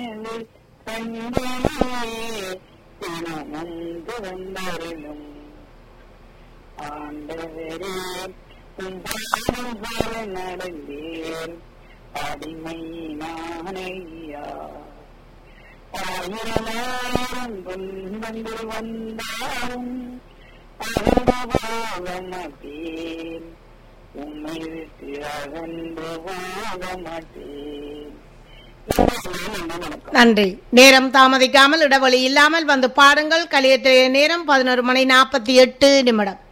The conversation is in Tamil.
தினமந்து வந்தருளும் ஆண்டவரே உங்கள் நடந்தேன் அடிமை நானையா ஆயிரமாயிரம் துன்பங்கள் வந்தாலும் அகண்டவாக மாட்டேன் உம்மை விட்டு அகன்று வாழ மாட்டேன் வணக்கம் நன்றி நேரம் தாமதிக்காமல் இடைவெளி இல்லாமல் வந்து பாடுங்கள் கலியத்திலே நேரம் பதினோரு மணி நாற்பத்தி எட்டு நிமிடம்